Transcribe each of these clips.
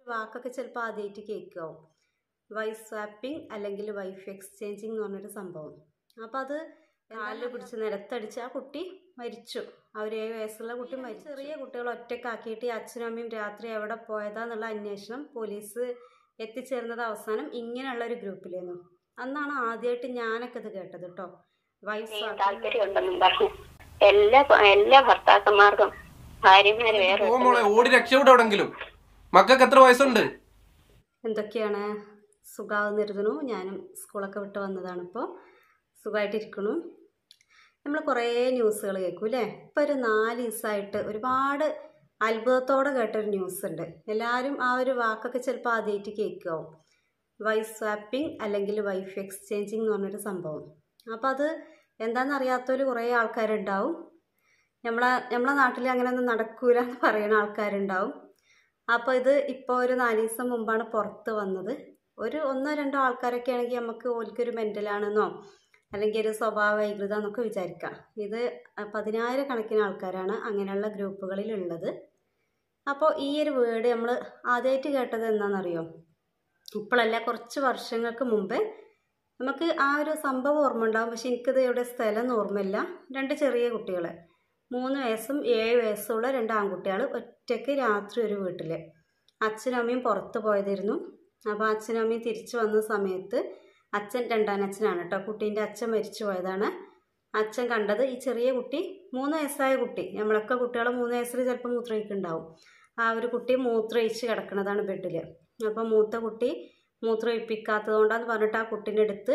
വാക്കൊക്കെ ചിലപ്പോൾ ആദ്യമായിട്ട് കേൾക്കാവും വൈഫ് സ്വാപ്പിംഗ് അല്ലെങ്കിൽ വൈഫ് എക്സ്ചേഞ്ചിങ് എന്ന് പറഞ്ഞൊരു സംഭവം അപ്പോൾ അത് കാലിൽ പിടിച്ച് നിലത്തടിച്ച് ആ കുട്ടി മരിച്ചു ആ ഒരു ഏഴ് വയസ്സുള്ള കുട്ടി മരിച്ചു ചെറിയ കുട്ടികൾ ഒറ്റക്കാക്കിയിട്ട് ഈ അച്ഛനും അമ്മയും രാത്രി എവിടെ പോയതാന്നുള്ള അന്വേഷണം പോലീസ് എത്തിച്ചേർന്നത് അവസാനം ഇങ്ങനെയുള്ള ഒരു ഗ്രൂപ്പിലായിരുന്നു അന്നാണ് ആദ്യമായിട്ട് ഞാനൊക്കെ ഇത് കേട്ടത് കേട്ടോ വൈഫ് സ്വാപ്പിംഗ് താല്പര്യമുണ്ടെന്നും പറഞ്ഞു എല്ലാ എല്ലാ ഭർത്താക്കന്മാർക്കും ഭാര്യമാര് വേറെ പോ മോളെ ഓടി രക്ഷപ്പെടെ എവിടെങ്കിലും മക്കൾക്ക് എത്ര വയസ്സുണ്ട് എന്തൊക്കെയാണ് സുഖമാകുന്നിരുന്നു ഞാനും സ്കൂളൊക്കെ വിട്ട് വന്നതാണ് ഇപ്പോൾ സുഖമായിട്ടിരിക്കണു നമ്മൾ കുറേ ന്യൂസുകൾ കേൾക്കും അല്ലേ ഇപ്പോൾ ഒരു നാല് ദിവസമായിട്ട് ഒരുപാട് അത്ഭുതത്തോടെ കേട്ടൊരു ന്യൂസ് ഉണ്ട് എല്ലാവരും ആ ഒരു വാക്കൊക്കെ ചിലപ്പോൾ ആദ്യമായിട്ട് കേൾക്കാവും വൈഫ് സ്വാപ്പിംഗ് അല്ലെങ്കിൽ വൈഫ് എക്സ്ചേഞ്ചിങ് എന്ന് പറഞ്ഞൊരു സംഭവം അപ്പോൾ അത് എന്താണെന്ന് അറിയാത്തവർ കുറേ ആൾക്കാരുണ്ടാവും നമ്മളെ നമ്മളെ നാട്ടിൽ അങ്ങനെയൊന്നും നടക്കൂല എന്ന് പറയുന്ന ആൾക്കാരുണ്ടാവും അപ്പോൾ ഇത് ഇപ്പോൾ ഒരു നാല് ദിവസം മുമ്പാണ് പുറത്ത് വന്നത് ഒരു ഒന്നോ രണ്ടോ ആൾക്കാരൊക്കെ ആണെങ്കിൽ നമുക്ക് ഓൽക്കൊരു മെൻ്റലാണെന്നോ അല്ലെങ്കിൽ ഒരു സ്വഭാവ വൈകൃതം എന്നൊക്കെ വിചാരിക്കാം ഇത് പതിനായിരക്കണക്കിന് ആൾക്കാരാണ് അങ്ങനെയുള്ള ഗ്രൂപ്പുകളിൽ ഉള്ളത് അപ്പോൾ ഈ ഒരു വേർഡ് നമ്മൾ ആദ്യമായിട്ട് കേട്ടത് എന്താണെന്നറിയോ ഇപ്പോഴല്ല കുറച്ച് വർഷങ്ങൾക്ക് മുമ്പ് നമുക്ക് ആ ഒരു സംഭവം ഓർമ്മ ഉണ്ടാവും പക്ഷെ എനിക്കത് എവിടെ സ്ഥലം എന്ന് ഓർമ്മയില്ല രണ്ട് ചെറിയ കുട്ടികൾ മൂന്ന് വയസ്സും ഏഴ് വയസ്സുള്ള രണ്ട് ആൺകുട്ടികൾ ഒറ്റയ്ക്ക് രാത്രി ഒരു വീട്ടിൽ അച്ഛനും അമ്മയും പുറത്ത് പോയതായിരുന്നു അപ്പോൾ അച്ഛനും അമ്മയും തിരിച്ചു വന്ന സമയത്ത് അച്ഛൻ രണ്ടാം അച്ഛനാണ് കേട്ടോ കുട്ടീൻ്റെ അച്ഛൻ മരിച്ചു പോയതാണ് അച്ഛൻ കണ്ടത് ഈ ചെറിയ കുട്ടി മൂന്ന് വയസ്സായ കുട്ടി നമ്മളൊക്കെ കുട്ടികൾ മൂന്ന് വയസ്സിൽ ചിലപ്പോൾ മൂത്രമൊഴിക്കുന്നുണ്ടാവും ആ ഒരു കുട്ടി മൂത്രമൊഴിച്ച് കിടക്കുന്നതാണ് ബെഡിൽ അപ്പോൾ മൂത്ത കുട്ടി മൂത്രമൊഴിപ്പിക്കാത്തത് കൊണ്ടാന്ന് പറഞ്ഞിട്ട് ആ കുട്ടീൻ്റെ അടുത്ത്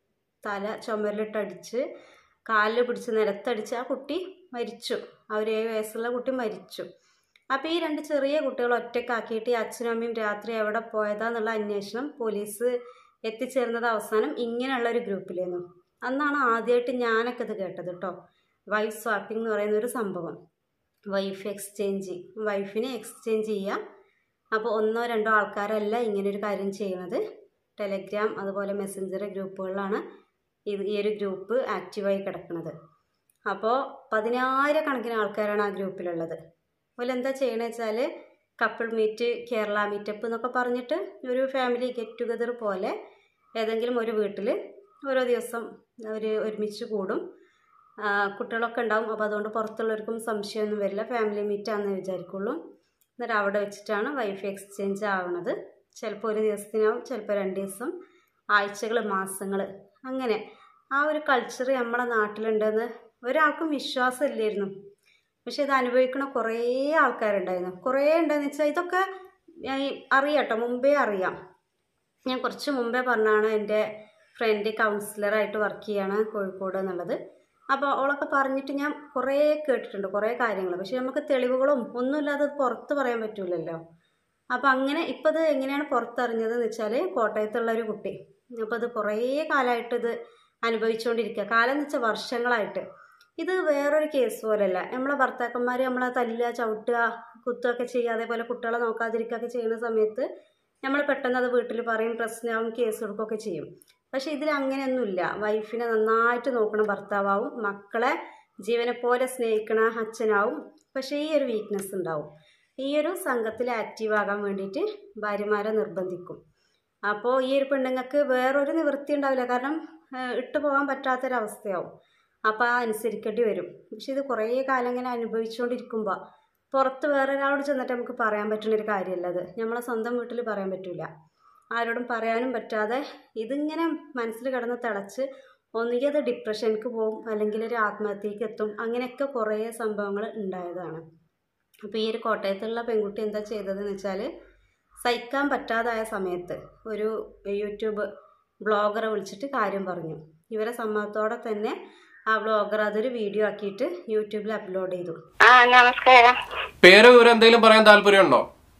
തല ചുമരിലിട്ടടിച്ച് കാലിൽ പിടിച്ച് നിലത്തടിച്ച് ആ കുട്ടി മരിച്ചു ആ ഒരു ഏഴ് വയസ്സുള്ള കുട്ടി മരിച്ചു അപ്പോൾ ഈ രണ്ട് ചെറിയ കുട്ടികൾ ഒറ്റക്കാക്കിയിട്ട് ഈ അച്ഛനും അമ്മയും രാത്രി എവിടെ പോയതാന്നുള്ള അന്വേഷണം പോലീസ് എത്തിച്ചേർന്നത് അവസാനം ഇങ്ങനെയുള്ള ഒരു ഗ്രൂപ്പിലായിരുന്നു അന്നാണ് ആദ്യമായിട്ട് ഞാനൊക്കെ ഇത് കേട്ടത് കേട്ടോ വൈഫ് സ്വാപ്പിംഗ് എന്ന് പറയുന്ന ഒരു സംഭവം വൈഫ് എക്സ്ചേഞ്ച് വൈഫിനെ എക്സ്ചേഞ്ച് ചെയ്യുക അപ്പോൾ ഒന്നോ രണ്ടോ ആൾക്കാരല്ല ഇങ്ങനെ ഒരു കാര്യം ചെയ്യണത് ടെലഗ്രാം അതുപോലെ മെസ്സഞ്ചർ ഗ്രൂപ്പുകളിലാണ് ഇത് ഈ ഒരു ഗ്രൂപ്പ് ആക്റ്റീവായി കിടക്കുന്നത് അപ്പോൾ പതിനായിരക്കണക്കിന് ആൾക്കാരാണ് ആ ഗ്രൂപ്പിലുള്ളത് അതുപോലെ എന്താ ചെയ്യണമെന്ന് വെച്ചാൽ കപ്പിൾ മീറ്റ് കേരള മീറ്റപ്പ് എന്നൊക്കെ പറഞ്ഞിട്ട് ഒരു ഫാമിലി ഗെറ്റ് ടുഗദർ പോലെ ഏതെങ്കിലും ഒരു വീട്ടിൽ ഓരോ ദിവസം അവർ ഒരുമിച്ച് കൂടും ആ, കുട്ടികളൊക്കെ ഉണ്ടാവും അപ്പോൾ അതുകൊണ്ട് പുറത്തുള്ളവർക്കും സംശയമൊന്നും വരില്ല ഫാമിലി മീറ്റാണെന്ന് വിചാരിക്കുള്ളൂ എന്നിട്ട് അവിടെ വെച്ചിട്ടാണ് വൈഫ് എക്സ്ചേഞ്ച് ആവുന്നത് ചിലപ്പോൾ ഒരു ദിവസത്തിനാവും ചിലപ്പോൾ രണ്ട് ദിവസം ആഴ്ചകൾ മാസങ്ങൾ അങ്ങനെ ആ ഒരു കൾച്ചർ നമ്മുടെ നാട്ടിലുണ്ടെന്ന് ഒരാൾക്കും വിശ്വാസമില്ലായിരുന്നു പക്ഷെ ഇത് അനുഭവിക്കുന്ന കുറേ ആൾക്കാരുണ്ടായിരുന്നു കുറേ ഉണ്ടെന്ന് വെച്ചാൽ ഇതൊക്കെ ഞാൻ ഈ അറിയാം കേട്ടോ മുമ്പേ അറിയാം ഞാൻ കുറച്ച് മുമ്പേ പറഞ്ഞാണ് എൻ്റെ ഫ്രണ്ട് കൗൺസിലറായിട്ട് വർക്ക് ചെയ്യാണ് കോഴിക്കോട് എന്നുള്ളത് അപ്പോൾ അവളൊക്കെ പറഞ്ഞിട്ട് ഞാൻ കുറേ കേട്ടിട്ടുണ്ട് കുറേ കാര്യങ്ങൾ പക്ഷെ നമുക്ക് തെളിവുകളും ഒന്നുമില്ലാതെ അത് പുറത്ത് പറയാൻ പറ്റൂലല്ലോ അപ്പോൾ അങ്ങനെ ഇപ്പോൾ ഇത് എങ്ങനെയാണ് പുറത്തറിഞ്ഞതെന്ന് വെച്ചാൽ കോട്ടയത്തുള്ള ഒരു കുട്ടി അപ്പോൾ ഇത് കുറേ കാലമായിട്ട് ഇത് അനുഭവിച്ചുകൊണ്ടിരിക്കുക കാലം എന്ന് വെച്ചാൽ വർഷങ്ങളായിട്ട് ഇത് വേറൊരു കേസ് പോലെയല്ല നമ്മളെ ഭർത്താക്കന്മാർ നമ്മളെ തല്ലുക ചവിട്ടുക കുത്തുകയൊക്കെ ചെയ്യുക അതേപോലെ കുട്ടികളെ നോക്കാതിരിക്കുകയൊക്കെ ചെയ്യുന്ന സമയത്ത് നമ്മൾ പെട്ടെന്ന് അത് വീട്ടിൽ പറയും പ്രശ്നമാവും കേസ് കൊടുക്കുകയൊക്കെ ചെയ്യും പക്ഷെ ഇതിൽ അങ്ങനെയൊന്നുമില്ല വൈഫിനെ നന്നായിട്ട് നോക്കണ ഭർത്താവും മക്കളെ ജീവനെ പോലെ സ്നേഹിക്കണ അച്ഛനാവും പക്ഷേ ഈ ഒരു വീക്ക്നെസ് ഉണ്ടാവും ഈ ഒരു സംഘത്തിൽ ആക്റ്റീവ് ആകാൻ വേണ്ടിയിട്ട് ഭാര്യമാരെ നിർബന്ധിക്കും അപ്പോൾ ഈ ഒരു പെണ്ണുങ്ങൾക്ക് വേറൊരു നിവൃത്തി ഉണ്ടാവില്ല കാരണം ഏഹ്, ഇട്ട് പോകാൻ പറ്റാത്തൊരവസ്ഥയാവും അപ്പോൾ ആ അനുസരിക്കേണ്ടി വരും പക്ഷെ ഇത് കുറേ കാലം ഇങ്ങനെ അനുഭവിച്ചുകൊണ്ടിരിക്കുമ്പോൾ പുറത്ത് വേറൊരാളോട് ചെന്നിട്ട് നമുക്ക് പറയാൻ പറ്റുന്ന ഒരു കാര്യമല്ല അത് നമ്മളെ സ്വന്തം വീട്ടിൽ പറയാൻ പറ്റില്ല ആരോടും പറയാനും പറ്റാതെ ഇതിങ്ങനെ മനസ്സിൽ കിടന്ന് തിളച്ച് ഒന്നുകിൽ അത് ഡിപ്രഷനിക്ക് പോകും അല്ലെങ്കിൽ ഒരു ആത്മഹത്യക്ക് എത്തും അങ്ങനെയൊക്കെ കുറേ സംഭവങ്ങൾ ഉണ്ടായതാണ് അപ്പോൾ ഈ ഒരു കോട്ടയത്തുള്ള പെൺകുട്ടി എന്താ ചെയ്തതെന്ന് വെച്ചാൽ സഹിക്കാൻ പറ്റാതായ സമയത്ത് ഒരു യൂട്യൂബ് ബ്ലോഗറെ വിളിച്ചിട്ട് കാര്യം പറഞ്ഞു ഇവരെ സമ്മതത്തോടെ തന്നെ ആ ബ്ലോഗർ അതൊരു വീഡിയോ ആക്കിയിട്ട് യൂട്യൂബിൽ അപ്ലോഡ് ചെയ്തു ആ നമസ്കാരം പേരോ വിവരം എന്തെങ്കിലും പറയാൻ താല്പര്യമുണ്ടോ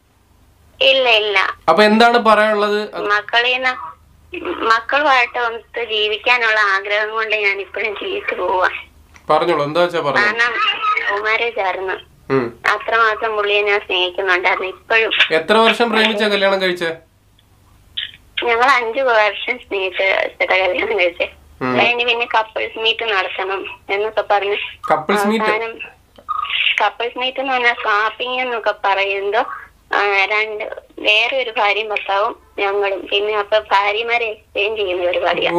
ഇല്ല ഇല്ല അപ്പൊ എന്താണ് പറയാനുള്ളത് മക്കളീന്ന് മക്കളുമായിട്ട് ഒത്ത് ജീവിക്കാനുള്ള ആഗ്രഹം കൊണ്ട് ഞാൻ ഇപ്പോഴും ജീവിച്ചു പോവാ പറഞ്ഞോളൂ എന്താ വെച്ചാ പറഞ്ഞു കാരണം ലവ് മാരേജ് ആയിരുന്നു ഉം. അത്രമാത്രം പുള്ളിയെ ഞാൻ സ്നേഹിക്കുന്നുണ്ടായിരുന്നു ഇപ്പോഴും എത്ര വർഷം പ്രേമിച്ച കല്യാണം കഴിച്ചേ ഞങ്ങൾ അഞ്ചു വർഷം സ്നേഹിച്ചിട്ട് കല്യാണം കഴിച്ചേ ഉം. അതിന് പിന്നെ കപ്പിൾസ് മീറ്റ് നടത്തണം എന്നൊക്കെ പറഞ്ഞ് കപ്പിൾസ് മീറ്റ് അവസാനം കപ്പിൾസ് മീറ്റ് എന്ന് പറഞ്ഞാൽ സ്വാപ്പിംഗ് എന്നൊക്കെ പറയുമ്പോ ആ, രണ്ട് വേറെ ഒരു ഭാര്യയും ഭർത്താവും ഞങ്ങളും പിന്നെ അപ്പൊ ഭാര്യമാരെ എക്സ്ചേഞ്ച് ചെയ്യുന്ന പരിപാടിയാണ് ഓ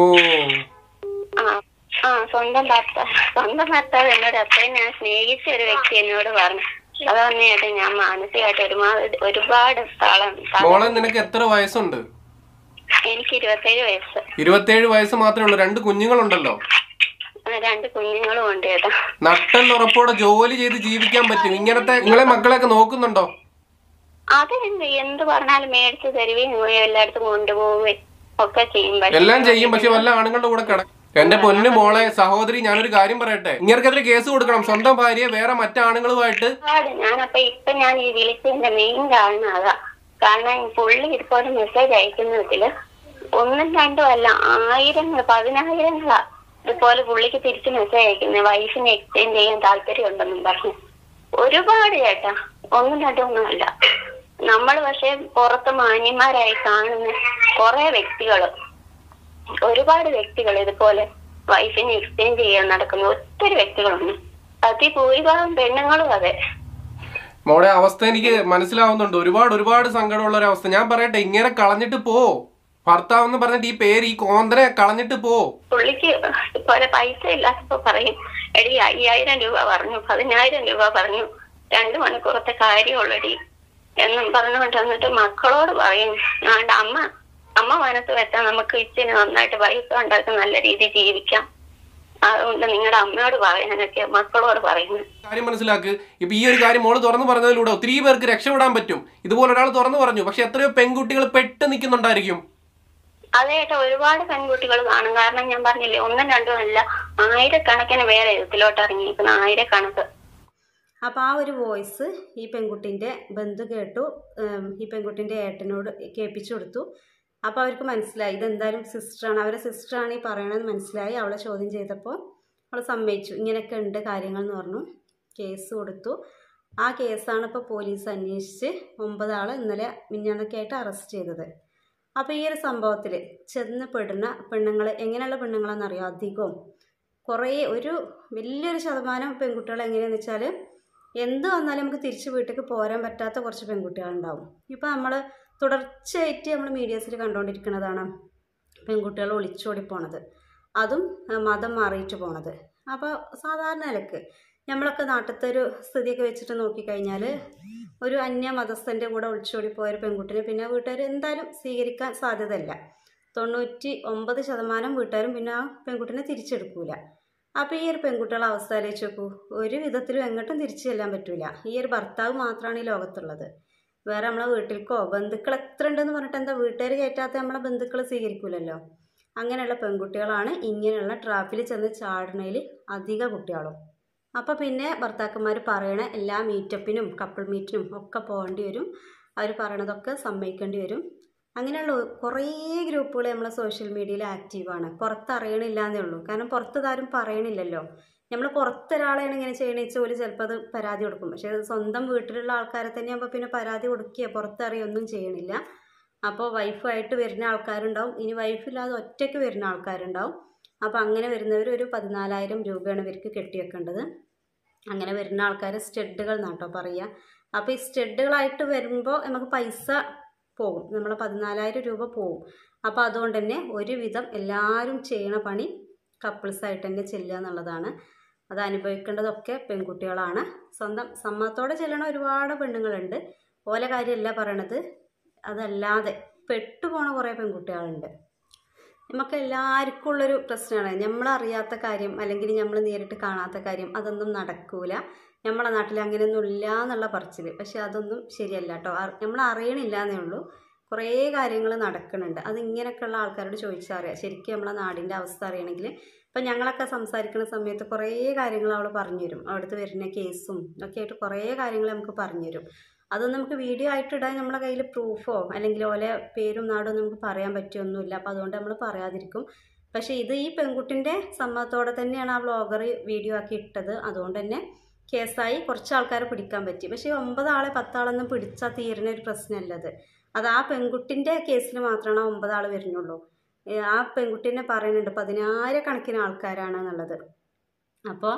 ആ ആ സ്വന്തം ഭർത്താവ് സ്വന്തം ഭർത്താവ് എന്നോട് അത്രയും ഞാൻ സ്നേഹിച്ച ഒരു വ്യക്തി എന്നോട് പറഞ്ഞു അതാണ് ചേട്ടാ ഞാൻ മാനസികമായിട്ട് ഒരുപാട് ഒരുപാട് തളം തളം- മോളെ നിനക്ക് എത്ര വയസ്സുണ്ട് എനിക്ക് ഇരുപത്തേഴ് വയസ്സ് ഇരുപത്തേഴ് വയസ്സ് മാത്രമേ ഉള്ളൂ രണ്ട് കുഞ്ഞുങ്ങളുണ്ടല്ലോ ആ, രണ്ട് കുഞ്ഞുങ്ങളും ഉണ്ട് ചേട്ടാ നട്ടെന്നുറപ്പോടെ ജോലി ചെയ്ത് ജീവിക്കാൻ പറ്റും ഇങ്ങനത്തെ നിങ്ങളെ മക്കളെയൊക്കെ നോക്കുന്നുണ്ടോ അതെന്ത് എന്ത് പറഞ്ഞാലും മേടിച്ച് തരുകയും എല്ലായിടത്തും കൊണ്ടുപോവുകയും ഒക്കെ ചെയ്യും പക്ഷെ എല്ലാം ചെയ്യും പക്ഷെ വല്ല ആണുങ്ങളുടെ കൂടെ കിട എന്റെ പൊന്നു മോളെ സഹോദരി ഞാനൊരു കാര്യം പറയട്ടെ ഇങ്ങനെക്കെതിരെ കേസ് കൊടുക്കണം സ്വന്തം ഭാര്യയെ വേറെ മറ്റാണുങ്ങളുമായിട്ട് ഒരുപാട് ഞാനപ്പൊ ഇപ്പൊ ഞാൻ ഈ വിളിച്ചതിന്റെ മെയിൻ കാരണം അതാ കാരണം ഈ പുള്ളി ഇതുപോലെ മെസ്സേജ് അയക്കുന്നതില് ഒന്നും രണ്ടും അല്ല ആയിരങ്ങൾ പതിനായിരങ്ങളാ ഇതുപോലെ പുള്ളിക്ക് തിരിച്ച് മെസ്സേജ് അയക്കുന്നത് വൈഫിനെ എക്സ്ചേഞ്ച് ചെയ്യാൻ താല്പര്യമുണ്ടെന്നും പറഞ്ഞു ഒരുപാട് ചേട്ടാ ഒന്നും രണ്ടും ഒന്നും അല്ല നമ്മൾ പക്ഷെ പുറത്ത് മാന്യന്മാരായി കാണുന്ന കുറെ വ്യക്തികള് ഒരുപാട് വ്യക്തികൾ ഇതുപോലെ വൈഫിനെ എക്സ്ചേഞ്ച് ചെയ്യാൻ നടക്കുന്ന ഒത്തിരി വ്യക്തികളുണ്ട് അതിഭൂരിഭാഗം പെണ്ണുങ്ങളും അതെ മോളെ അവസ്ഥ എനിക്ക് മനസ്സിലാവുന്നുണ്ട് ഒരുപാട് ഒരുപാട് സങ്കടമുള്ള ഒരു അവസ്ഥ ഞാൻ പറയട്ടെ ഇങ്ങനെ കളഞ്ഞിട്ട് പോ ഭർത്താവ് എന്ന് പറഞ്ഞിട്ട് ഈ പേര് ഈ കോന്തനെ കളഞ്ഞിട്ട് പോ പുള്ളിക്ക് ഇതുപോലെ പൈസ ഇല്ലാത്തപ്പോ പറയും എടി അയ്യായിരം രൂപ പറഞ്ഞു പതിനായിരം രൂപ പറഞ്ഞു രണ്ടു മണിക്കൂറത്തെ കാര്യമുള്ളടി എന്നും പറഞ്ഞുകൊണ്ട് വന്നിട്ട് മക്കളോട് പറയും ആണ്ട് അമ്മ അമ്മ മനസ്സ് വെച്ചാൽ നമുക്ക് ഇച്ചിരി നന്നായിട്ട് പൈസ ഉണ്ടാക്കി നല്ല രീതിയിൽ ജീവിക്കാം അതുകൊണ്ട് നിങ്ങളുടെ അമ്മയോട് പറയാനൊക്കെ മക്കളോട് പറയുന്നു കാര്യം മനസ്സിലാക്ക് ഇപ്പൊ ഈ ഒരു കാര്യം മോള് തുറന്നു പറഞ്ഞതിലൂടെ ഒത്തിരി പേർക്ക് രക്ഷപ്പെടാൻ പറ്റും ഇതുപോലെ ഒരാൾ തുറന്നു പറഞ്ഞു പക്ഷെ എത്രയോ പെൺകുട്ടികൾ പെട്ട് നിൽക്കുന്നുണ്ടായിരിക്കും അതേട്ടാ ഒരുപാട് പെൺകുട്ടികൾ കാണും കാരണം ഞാൻ പറഞ്ഞില്ലേ ഒന്നും രണ്ടും അല്ല ആയിരക്കണക്കിന് പേരെ ഇതിലോട്ട് ഇറങ്ങിയിരിക്കുന്ന ആയിരക്കണക്ക് അപ്പോൾ ആ ഒരു വോയിസ് ഈ പെൺകുട്ടീൻ്റെ ബന്ധു കേട്ടു ഉം, ഈ പെൺകുട്ടീൻ്റെ ഏട്ടനോട് കേൾപ്പിച്ചു കൊടുത്തു അപ്പോൾ അവർക്ക് മനസ്സിലായി ഇതെന്തായാലും സിസ്റ്ററാണ് അവരെ സിസ്റ്ററാണ് ഈ പറയണമെന്ന് മനസ്സിലായി അവളെ ചോദ്യം ചെയ്തപ്പോൾ അവൾ സമ്മതിച്ചു ഇങ്ങനെയൊക്കെ ഉണ്ട് കാര്യങ്ങൾ എന്ന് പറഞ്ഞു കേസ് കൊടുത്തു ആ കേസാണ് ഇപ്പോൾ പോലീസ് അന്വേഷിച്ച് ഒമ്പത് ആളെ ഇന്നലെ മിഞ്ഞാന്നൊക്കെ ആയിട്ട് അറസ്റ്റ് ചെയ്തത് അപ്പോൾ ഈ ഒരു സംഭവത്തിൽ ചെന്ന് പെടുന്ന പെണ്ണുങ്ങൾ എങ്ങനെയുള്ള പെണ്ണുങ്ങളാണെന്നറിയോ അധികവും കുറേ ഒരു വലിയൊരു ശതമാനം പെൺകുട്ടികൾ എങ്ങനെയാണെന്ന് വെച്ചാൽ എന്ത് വന്നാലും നമുക്ക് തിരിച്ച് വീട്ടിലേക്ക് പോരാൻ പറ്റാത്ത കുറച്ച് പെൺകുട്ടികളുണ്ടാവും ഇപ്പോൾ നമ്മൾ തുടർച്ചയായിട്ട് നമ്മൾ മീഡിയസിൽ കണ്ടുകൊണ്ടിരിക്കുന്നതാണ് പെൺകുട്ടികൾ ഒളിച്ചോടി പോണത് അതും ആ, മതം മാറിയിട്ട് പോണത് അപ്പോൾ സാധാരണ നിലക്ക് നമ്മളൊക്കെ നാട്ടിലത്തെ ഒരു സ്ഥിതിയൊക്കെ വെച്ചിട്ട് നോക്കിക്കഴിഞ്ഞാൽ ഒരു അന്യ മതസ്ഥൻ്റെ കൂടെ ഒളിച്ചോടി പോയ ഒരു പെൺകുട്ടിനെ പിന്നെ വീട്ടുകാർ എന്തായാലും സ്വീകരിക്കാൻ സാധ്യതയില്ല തൊണ്ണൂറ്റി ഒമ്പത് ശതമാനം വീട്ടുകാരും പിന്നെ ആ പെൺകുട്ടിനെ തിരിച്ചെടുക്കൂല അപ്പോൾ ഈ ഒരു പെൺകുട്ടികളെ അവസ്ഥ ആലോചിച്ച് നോക്കൂ ഒരു വിധത്തിലും എങ്ങോട്ടും തിരിച്ചു ചെല്ലാൻ പറ്റൂല ഈ ഒരു ഭർത്താവ് മാത്രമാണ് ഈ ലോകത്തുള്ളത് വേറെ നമ്മളെ വീട്ടിലേക്കോ ബന്ധുക്കൾ എത്ര ഉണ്ടെന്ന് പറഞ്ഞിട്ട് എന്താ വീട്ടുകാർ കയറ്റാത്ത നമ്മളെ ബന്ധുക്കൾ സ്വീകരിക്കൂലല്ലോ അങ്ങനെയുള്ള പെൺകുട്ടികളാണ് ഇങ്ങനെയുള്ള ട്രാഫിൽ ചെന്ന് ചാടുന്നതിൽ അധിക കുട്ടികളും അപ്പോൾ പിന്നെ ഭർത്താക്കന്മാർ പറയണ എല്ലാ മീറ്റപ്പിനും കപ്പിൾ മീറ്റിനും ഒക്കെ പോകേണ്ടി വരും അവർ പറയണതൊക്കെ സമ്മതിക്കേണ്ടി വരും അങ്ങനെയുള്ള കുറേ ഗ്രൂപ്പുകൾ നമ്മളെ സോഷ്യൽ മീഡിയയിൽ ആക്റ്റീവാണ് പുറത്തറിയണില്ല എന്നേ ഉള്ളൂ കാരണം പുറത്തതാരും പറയണില്ലല്ലോ നമ്മൾ പുറത്തൊരാളെയാണ് ഇങ്ങനെ ചെയ്യണമെന്ന് വെച്ചാൽ ഒരു ചിലപ്പോൾ അത് പരാതി കൊടുക്കും പക്ഷേ അത് സ്വന്തം വീട്ടിലുള്ള ആൾക്കാരെ തന്നെ ആകുമ്പോൾ പിന്നെ പരാതി കൊടുക്കുക പുറത്തറിയൊന്നും ചെയ്യണില്ല അപ്പോൾ വൈഫായിട്ട് വരുന്ന ആൾക്കാരുണ്ടാവും ഇനി വൈഫില്ലാതെ ഒറ്റയ്ക്ക് വരുന്ന ആൾക്കാരുണ്ടാവും അപ്പോൾ അങ്ങനെ വരുന്നവർ ഒരു പതിനാലായിരം രൂപയാണ് ഇവർക്ക് കെട്ടിവെക്കേണ്ടത് അങ്ങനെ വരുന്ന ആൾക്കാർ സ്റ്റെഡുകൾ എന്നാട്ടോ പറയുക അപ്പോൾ ഈ സ്റ്റെഡുകളായിട്ട് വരുമ്പോൾ നമുക്ക് പൈസ പോകും നമ്മളെ പതിനാലായിരം രൂപ പോകും അപ്പോൾ അതുകൊണ്ട് തന്നെ ഒരുവിധം എല്ലാവരും ചെയ്യണ പണി കപ്പിൾസായിട്ട് തന്നെ ചെല്ലുക എന്നുള്ളതാണ് അത് അനുഭവിക്കേണ്ടതൊക്കെ പെൺകുട്ടികളാണ് സ്വന്തം സമ്മതത്തോടെ ചെല്ലണ ഒരുപാട് പെണ്ണുങ്ങളുണ്ട് ഓല കാര്യമല്ല പറയണത് അതല്ലാതെ പെട്ടുപോണ കുറേ പെൺകുട്ടികളുണ്ട് നമുക്ക് എല്ലാവർക്കും ഉള്ളൊരു പ്രശ്നമാണ് നമ്മളറിയാത്ത കാര്യം അല്ലെങ്കിൽ നമ്മൾ നേരിട്ട് കാണാത്ത കാര്യം അതൊന്നും നടക്കൂല നമ്മളെ നാട്ടിൽ അങ്ങനെയൊന്നും ഇല്ല എന്നുള്ള പറച്ചിൽ പക്ഷെ അതൊന്നും ശരിയല്ല കേട്ടോ നമ്മൾ അറിയണില്ല എന്നേ ഉള്ളൂ കുറേ കാര്യങ്ങൾ നടക്കുന്നുണ്ട് അത് ഇങ്ങനെയൊക്കെയുള്ള ആൾക്കാരോട് ചോദിച്ചാൽ അറിയാം ശരിക്കും നമ്മളെ നാടിൻ്റെ അവസ്ഥ അറിയണമെങ്കിൽ ഇപ്പം ഞങ്ങളൊക്കെ സംസാരിക്കുന്ന സമയത്ത് കുറേ കാര്യങ്ങൾ അവൾ പറഞ്ഞു തരും അവിടുത്തെ വരുന്ന കേസും ഒക്കെ ആയിട്ട് കുറേ കാര്യങ്ങൾ നമുക്ക് പറഞ്ഞു തരും അതൊന്നും നമുക്ക് വീഡിയോ ആയിട്ട് ഇടാൻ നമ്മളെ കയ്യിൽ പ്രൂഫോ അല്ലെങ്കിൽ ഓലെ പേരും നാടും നമുക്ക് പറയാൻ പറ്റിയൊന്നുമില്ല അപ്പോൾ അതുകൊണ്ട് നമ്മൾ പറയാതിരിക്കും പക്ഷേ ഇത് ഈ പെൺകുട്ടിൻ്റെ സമ്മതത്തോടെ തന്നെയാണ് ആ വ്ളോഗർ വീഡിയോ ആക്കി ഇട്ടത് അതുകൊണ്ട് തന്നെ കേസായി കുറച്ച് ആൾക്കാരെ പിടിക്കാൻ പറ്റി പക്ഷേ ഒമ്പതാളെ പത്താളൊന്നും പിടിച്ചാൽ തീരുന്ന ഒരു പ്രശ്നമല്ലത് അത് ആ പെൺകുട്ടിൻ്റെ കേസിൽ മാത്രമാണ് ആ ഒമ്പതാൾ വരുന്നുള്ളൂ ഏ, ആ പെൺകുട്ടീനെ പറയുന്നുണ്ട് പതിനായിരക്കണക്കിന് ആൾക്കാരാണ് എന്നുള്ളത് അപ്പോൾ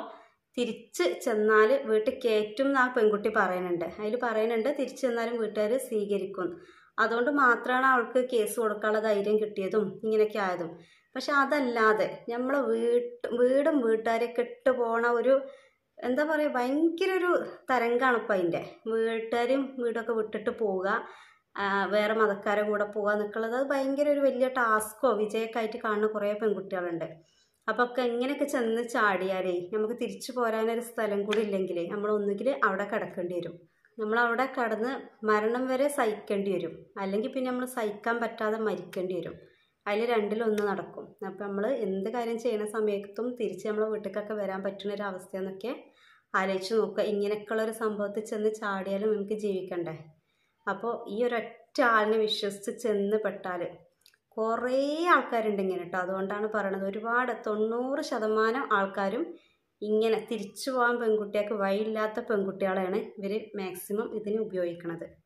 തിരിച്ച് ചെന്നാൽ വീട്ടിൽ കയറ്റും എന്ന് ആ പെൺകുട്ടി പറയുന്നുണ്ട് അതിൽ പറയുന്നുണ്ട് തിരിച്ച് ചെന്നാലും വീട്ടുകാർ സ്വീകരിക്കും അതുകൊണ്ട് മാത്രമാണ് അവൾക്ക് കേസ് കൊടുക്കാനുള്ള ധൈര്യം കിട്ടിയതും ഇങ്ങനെയൊക്കെ ആയതും പക്ഷെ അതല്ലാതെ നമ്മളെ വീട്ട് വീടും വീട്ടുകാരെയൊക്കെ ഇട്ട് പോണ ഒരു എന്താ പറയുക ഭയങ്കര ഒരു തരംഗമാണ് ഇപ്പം അതിൻ്റെ വീട്ടുകാരും വീടൊക്കെ വിട്ടിട്ട് പോവുക ആ, വേറെ മതക്കാരെ കൂടെ പോവുക എന്നൊക്കെയുള്ളത് അത് ഭയങ്കര ഒരു വലിയ ടാസ്കോ വിജയമൊക്കെ ആയിട്ട് കാണുന്ന കുറേ പെൺകുട്ടികളുണ്ട് അപ്പോൾ ഒക്കെ എങ്ങനെയൊക്കെ ചെന്ന് ചാടിയാലേ നമുക്ക് തിരിച്ചു പോരാനൊരു സ്ഥലം കൂടി ഇല്ലെങ്കിൽ നമ്മൾ ഒന്നുകിൽ അവിടെ കിടക്കേണ്ടി വരും നമ്മൾ അവിടെ കടന്ന് മരണം വരെ സഹിക്കേണ്ടി വരും അല്ലെങ്കിൽ പിന്നെ നമ്മൾ സഹിക്കാൻ പറ്റാതെ മരിക്കേണ്ടി വരും അതിൽ രണ്ടിലൊന്ന് നടക്കും അപ്പം നമ്മൾ എന്ത് കാര്യം ചെയ്യുന്ന സമയത്തും തിരിച്ച് നമ്മളെ വീട്ടിലേക്കൊക്കെ വരാൻ പറ്റുന്ന ഒരു അവസ്ഥയെന്നൊക്കെ ആലോചിച്ച് നോക്കുക ഇങ്ങനെയൊക്കെയുള്ള ഒരു സംഭവത്തിൽ ചെന്ന് ചാടിയാലും നമുക്ക് ജീവിക്കണ്ടേ അപ്പോൾ ഈ ഒരൊറ്റ ആളിനെ വിശ്വസിച്ച് ചെന്ന് പെട്ടാൽ കുറേ ആൾക്കാരുണ്ട് ഇങ്ങനെ കേട്ടോ അതുകൊണ്ടാണ് പറയണത് ഒരുപാട് തൊണ്ണൂറ് ശതമാനം ആൾക്കാരും ഇങ്ങനെ തിരിച്ചു പോകാൻ പെൺകുട്ടികൾക്ക് വഴിയില്ലാത്ത പെൺകുട്ടികളെയാണ് ഇവർ മാക്സിമം ഇതിന് ഉപയോഗിക്കുന്നത്